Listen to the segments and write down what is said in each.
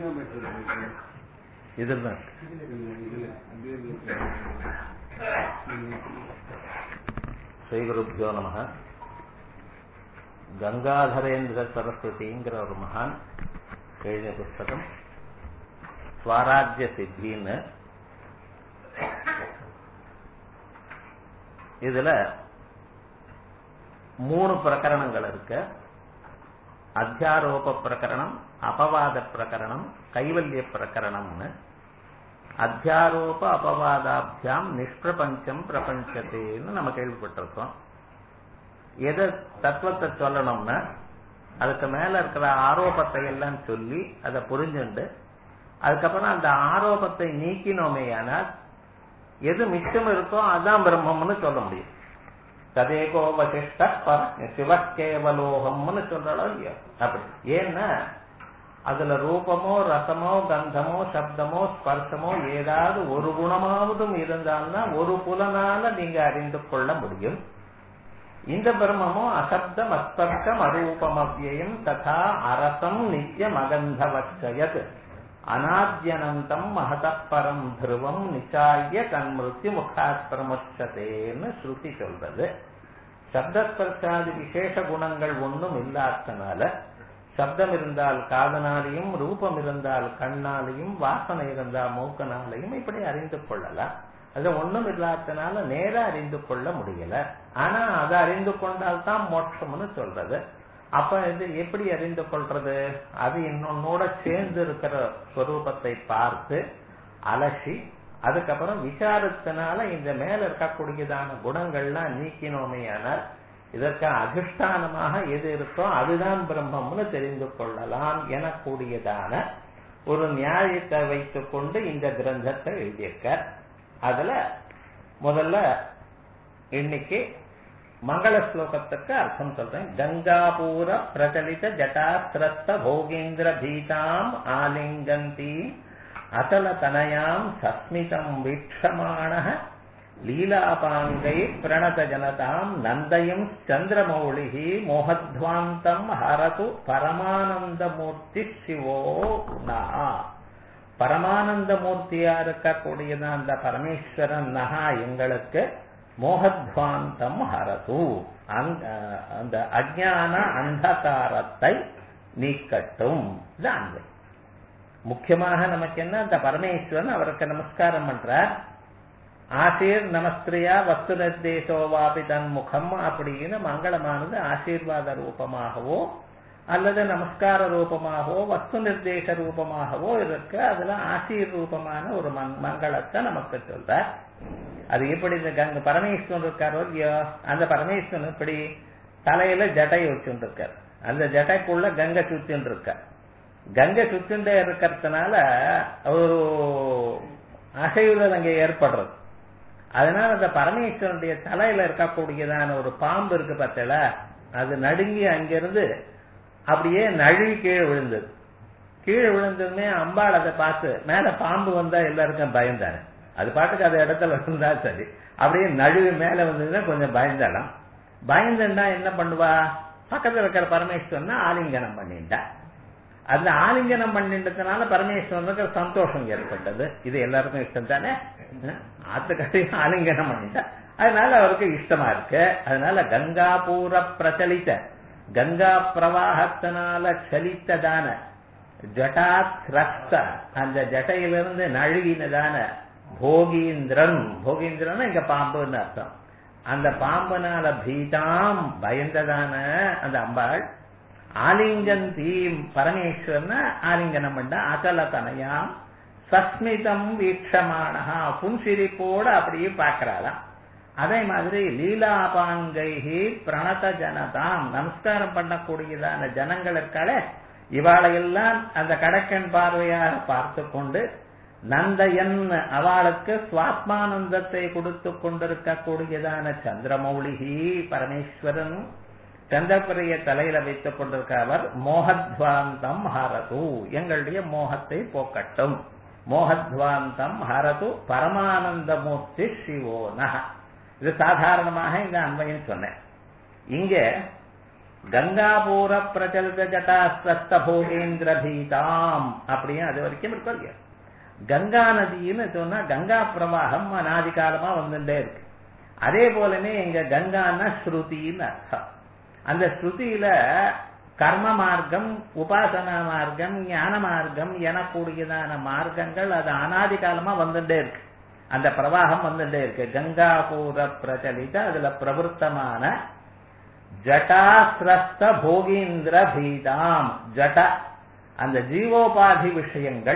இதில் தான் ஸ்ரீகுருப்பியோ நம கங்காதரேந்திர சரஸ்வதிங்கிற ஒரு மகான் எழுதிய புஸ்தகம் ஸ்வராஜ்ய சித்தின்னு இதுல மூணு பிரகரணங்கள் இருக்கு அத்தியாரோப பிரகரணம் அபவாத பிரகரணம் கைவல்ய பிரகரணம்னு அத்தியாரோப அபவாதாபியாம் நிஷ்பிரபஞ்சம் பிரபஞ்சத்தேன்னு நம்ம கேள்விப்பட்டிருக்கோம் எதை தத்துவத்தை சொல்லணும்னா அதுக்கு மேல இருக்கிற ஆரோபத்தை எல்லாம் சொல்லி அதை புரிஞ்சுண்டு அதுக்கப்புறம் அந்த ஆரோபத்தை நீக்கினோமேயானால் எது மிச்சம் இருக்கோ அதான் பிரம்மம்னு சொல்ல முடியும் ததேகோ வசிஷ்ட சிவகேவலோகம்னு சொல்றோம் இல்லையா அப்படி ஏன்னா அதுல ரூபமோ ரசமோ கந்தமோ சப்தமோ ஸ்பர்சமோ ஏதாவது ஒரு குணமாவதும் இருந்தால்தான் ஒரு புலனால நீங்க அறிந்து கொள்ள முடியும் இந்த பிரம்மமோ அசப்தம் அஸ்பர்ஷம் அரூபம் அவ்யயம் ததா அரசம் நித்தியம் அகந்தவச்சயத் அநாத்யனந்தம் மகதப்பரம் திருவம் நிச்சாய கண்மிருத்தி முகாஸ்பிரமுச்சதேன்னு ஸ்ருதி சொல்றது சப்தஸ்பர்ஷாதி விசேஷ குணங்கள் ஒன்றும் இல்லாதனால சப்தம் இருந்தால் காதனாலையும் ரூபம் இருந்தால் கண்ணாலையும் வாசனை இருந்தால் மூக்கனாலையும் இப்படி அறிந்து கொள்ளலாம் அது ஒண்ணும் இல்லாதனால நேர அறிந்து கொள்ள முடியல ஆனா அதை அறிந்து கொண்டால் தான் மோட்சம்னு சொல்றது அப்ப இது எப்படி அறிந்து கொள்றது அது இன்னொன்னோட சேர்ந்து இருக்கிற ஸ்வரூபத்தை பார்த்து அலசி அதுக்கப்புறம் விசாரத்தினால இந்த மேல இருக்கக்கூடியதான குணங்கள்லாம் நீக்கினோமையானால் இதற்கு அதிஷ்டானமாக எது இருக்கோ அதுதான் பிரம்மம்னு தெரிந்து கொள்ளலாம் எனக்கூடியதான ஒரு நியாயத்தை வைத்துக் கொண்டு இந்த கிரந்தத்தை எழுதியிருக்க அதுல முதல்ல இன்னைக்கு மங்கள ஸ்லோகத்துக்கு அர்த்தம் சொல்றேன் கங்காபூர பிரச்சலித ஜட்டாஸ்திரஸ்த போகேந்திர பீதாம் ஆலிங்கந்தி அசல தனயாம் சஸ்மிதம் வீட்சமான லீலாபாங்கை பிரணத ஜனதாம் நந்தயம் சந்திரமௌளிகி மோகத்வாந்தம் ஹரது பரமானந்தமூர்த்தி சிவோ நா பரமானந்த மூர்த்தியா இருக்கக்கூடியதான் அந்த பரமேஸ்வரன் நகா எங்களுக்கு மோகத்வாந்தம் ஹரது அந்த அஜான அந்தகாரத்தை நீக்கட்டும் இது அன்பை முக்கியமாக நமக்கு என்ன அந்த பரமேஸ்வரன் அவருக்கு நமஸ்காரம் பண்றார் ஆசீர் நமஸ்திரியா வஸ்து நிர்தேசோவாபி தன் முகம் அப்படின்னு மங்களமானது ஆசீர்வாத ரூபமாகவோ அல்லது நமஸ்கார ரூபமாகவோ வஸ்து நிர்தேச ரூபமாகவோ இருக்கு அதுல ஆசீர் ரூபமான ஒரு மங்களத்தை நமக்கு சொல்ற அது எப்படி இந்த கங்க பரமேஸ்வரன் இருக்காரோ இல்லையோ அந்த பரமேஸ்வரன் இப்படி தலையில ஜட்டை வச்சுட்டு இருக்கார் அந்த ஜட்டைக்குள்ள கங்கை சுத்தின்னு இருக்க கங்கை சுத்திண்டே இருக்கிறதுனால ஒரு அசைவுகள் அங்கே ஏற்படுறது அதனால அந்த பரமேஸ்வரனுடைய தலையில இருக்கக்கூடியதான ஒரு பாம்பு இருக்கு பார்த்தல அது நடுங்கி அங்கிருந்து அப்படியே நழுவி கீழே விழுந்தது கீழே விழுந்ததுமே அம்பாள் அதை பார்த்து மேல பாம்பு வந்தா எல்லாருக்கும் பயந்தானே அது பாட்டுக்கு அந்த இடத்துல இருந்தா சரி அப்படியே நழுவி மேல வந்ததுன்னா கொஞ்சம் பயந்தாலாம் பயந்துன்னா என்ன பண்ணுவா பக்கத்துல இருக்கிற பரமேஸ்வரன் ஆலிங்கனம் பண்ணிட்டா அந்த ஆலிங்கனம் பண்ணிட்டதுனால பரமேஸ்வரனுக்கு சந்தோஷம் ஏற்பட்டது இது எல்லாருக்கும் இஷ்டம் தானே ஆத்துக்கடையும் ஆலிங்கனம் பண்ணிட்டா அதனால அவருக்கு இஷ்டமா இருக்கு அதனால கங்காபூர பிரச்சலித்த கங்கா பிரவாகத்தினால சலித்ததான ஜட்டாத்ரஸ்த அந்த ஜட்டையிலிருந்து நழுகினதான போகீந்திரன் போகீந்திரன் இங்க பாம்புன்னு அர்த்தம் அந்த பாம்புனால பீதாம் பயந்ததான அந்த அம்பாள் ஆலிங்கந்தீம் பரமேஸ்வரன ஆலிங்கனம் பண்ண அகல தனையாம் சஸ்மிதம் வீட்சமானஹா புன்சிரிப்போடு அப்படியே பார்க்கிறாளாம் அதே மாதிரி லீலாபாங்கைகி பிரணத ஜனதாம் நமஸ்காரம் பண்ணக்கூடியதான ஜனங்களுக்கால இவாளையெல்லாம் அந்த கடக்கன் பார்வையாக பார்த்து கொண்டு நந்தயன் அவளுக்கு சுவாத்மானந்தத்தை கொடுத்து கொண்டிருக்கக்கூடியதான சந்திரமௌலிகி பரமேஸ்வரன் சந்திரபுரிய தலையில வைத்துக் கொண்டிருக்க அவர் மோகத்வாந்தம் ஹரது எங்களுடைய மோகத்தை போக்கட்டும் மோகத்வாந்தம் ஹரது பரமானந்தமூர்த்தி சிவோன இது சாதாரணமாக இந்த அன்பையும் சொன்னேன் இங்க கங்காபூர பிரச்சலித ஜட்டாஸ்த போகேந்திர பீதாம் அப்படியே அது வரைக்கும் இருக்கும் இல்லையா கங்கா நதின்னு சொன்னா கங்கா பிரவாகம் அனாதி காலமா வந்துட்டே இருக்கு அதே போலமே எங்க கங்கான்னா ஸ்ருதின்னு அர்த்தம் அந்த ஸ்ருதியில கர்ம மார்க்கம் உபாசனா மார்க்கம் ஞான மார்க்கம் எனக்கூடியதான மார்க்கங்கள் அது அனாதி காலமா வந்துட்டே இருக்கு அந்த பிரவாகம் வந்துட்டே இருக்கு கங்காபூர பிரச்சலித அதுல பிரவருத்தமான ஜட்டாசிரஸ்த போகீந்திர பீதாம் ஜட அந்த ஜீவோபாதி விஷயங்கள்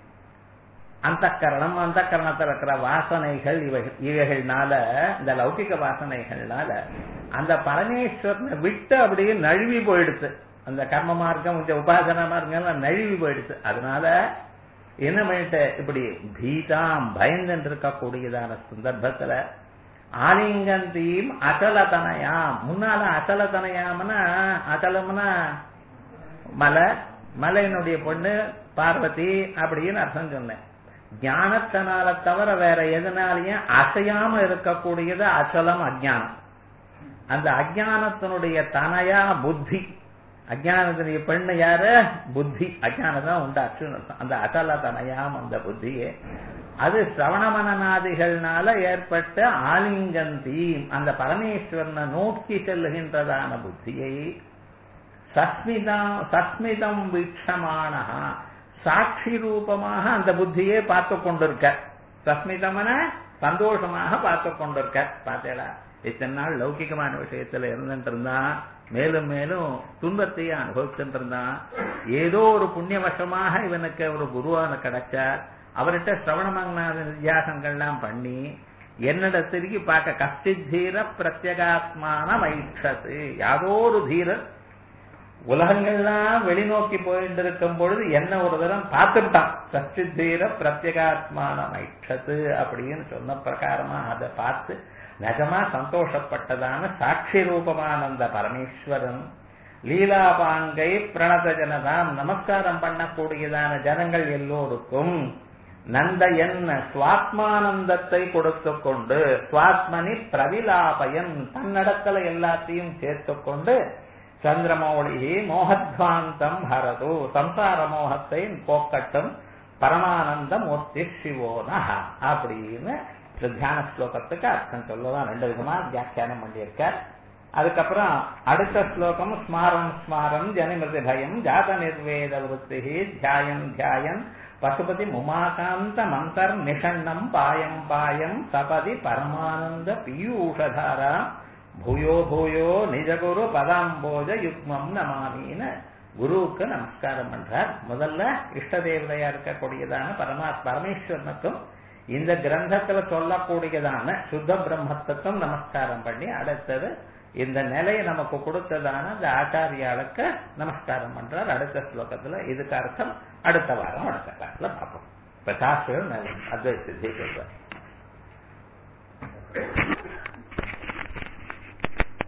அந்த கரணம் அந்த கரணத்தில் இருக்கிற வாசனைகள் இவைகள் இவைகள்னால இந்த லௌகிக வாசனைகள்னால அந்த பரமேஸ்வரனை விட்டு அப்படியே நழுவி போயிடுச்சு அந்த கர்ம மார்க்கம் இந்த உபாசன மார்க்கம் நழுவி போயிடுச்சு அதனால என்ன பண்ணிட்டு இப்படி பீதாம் பயந்துட்டு இருக்கக்கூடியதான சந்தர்ப்பத்துல ஆலிங்கந்தீம் அச்சலதனயாம் முன்னால அச்சலதனயாம்னா அச்சலம்னா மலை மலையினுடைய பொண்ணு பார்வதி அப்படின்னு அர்த்தம் சொன்னேன் ஞானத்தினால தவிர வேற எதனாலையும் அசையாம இருக்கக்கூடியது அச்சலம் அஜானம் அந்த அஜானத்தினுடைய தனையா புத்தி அஜானத்தினுடைய பெண்ணு யாரு புத்தி அஜானதான் உண்டாச்சுன்னு அர்த்தம் அந்த அச்சல தனையாம் அந்த புத்தியே அது சிரவணமனநாதிகள்னால ஏற்பட்ட ஆலிங்கந்தி அந்த பரமேஸ்வரனை நோக்கி செல்லுகின்றதான புத்தியை சஸ்மிதம் சஸ்மிதம் வீட்சமானஹா சாட்சி ரூபமாக அந்த புத்தியே பார்த்து கொண்டிருக்க சஸ்மிதமன சந்தோஷமாக பார்த்து கொண்டிருக்க பார்த்தேடா இத்தனை நாள் லௌகிகமான விஷயத்துல இருந்துட்டு இருந்தான் மேலும் மேலும் துன்பத்தையே அனுபவிச்சுட்டு இருந்தான் ஏதோ ஒரு புண்ணியவசமாக இவனுக்கு ஒரு குருவான கிடைச்சார் அவர்கிட்ட சிரவணமங்கனாத வித்தியாசங்கள்லாம் பண்ணி என்னிட திரும்பி பார்க்க கஷ்டித் தீர பிரத்யகாத்மான வைஷத்து யாதோ ஒரு தீரர் உலகங்கள்லாம் வெளிநோக்கி போயிட்டு இருக்கும் பொழுது என்ன ஒரு தரம் பார்த்துட்டான் சச்சித்தீர பிரத்யகாத்மான மைட்சத்து அப்படின்னு சொன்ன பிரகாரமா அதை பார்த்து நிஜமா சந்தோஷப்பட்டதான சாட்சி ரூபமான அந்த பரமேஸ்வரன் லீலாபாங்கை பிரணத ஜனதாம் நமஸ்காரம் பண்ணக்கூடியதான ஜனங்கள் எல்லோருக்கும் நந்த என்ன சுவாத்மானந்தத்தை கொடுத்து கொண்டு சுவாத்மனி பிரவிலாபயன் தன்னிடத்துல எல்லாத்தையும் சேர்த்து கொண்டு சந்திரமௌழி மோகத்வாந்தம் ஹரது சம்சார மோகத்தை போக்கட்டும் பரமானந்த மூர்த்தி சிவோன அப்படின்னு தியான ஸ்லோகத்துக்கு அர்த்தம் சொல்லலாம் ரெண்டு விதமா வியாக்கியானம் பண்ணியிருக்கார் அதுக்கப்புறம் அடுத்த ஸ்லோகம் ஸ்மாரம் ஸ்மாரம் ஜனிமிருதி பயம் ஜாத நிர்வேத விருத்தி தியாயம் தியாயன் பசுபதி முமாகாந்த மந்தர் நிஷண்ணம் பாயம் பாயம் சபதி பரமானந்த பீயூஷதாரா பூயோ பூயோ நிஜகுரு பதாம்போஜ யுக்மம் நமாமின்னு குருவுக்கு நமஸ்காரம் பண்றார் முதல்ல இஷ்ட தேவதையா இருக்கக்கூடியதான பரமா பரமேஸ்வரனுக்கும் இந்த கிரந்தத்துல சொல்லக்கூடியதான சுத்த பிரம்மத்துக்கும் நமஸ்காரம் பண்ணி அடுத்தது இந்த நிலையை நமக்கு கொடுத்ததான அந்த ஆச்சாரியாளுக்கு நமஸ்காரம் பண்றார் அடுத்த ஸ்லோகத்துல இதுக்கு அர்த்தம் அடுத்த வாரம் அடுத்த கிளாஸ்ல பார்ப்போம் இப்ப சாஸ்திரம் அத்வைத்த சொல்றார்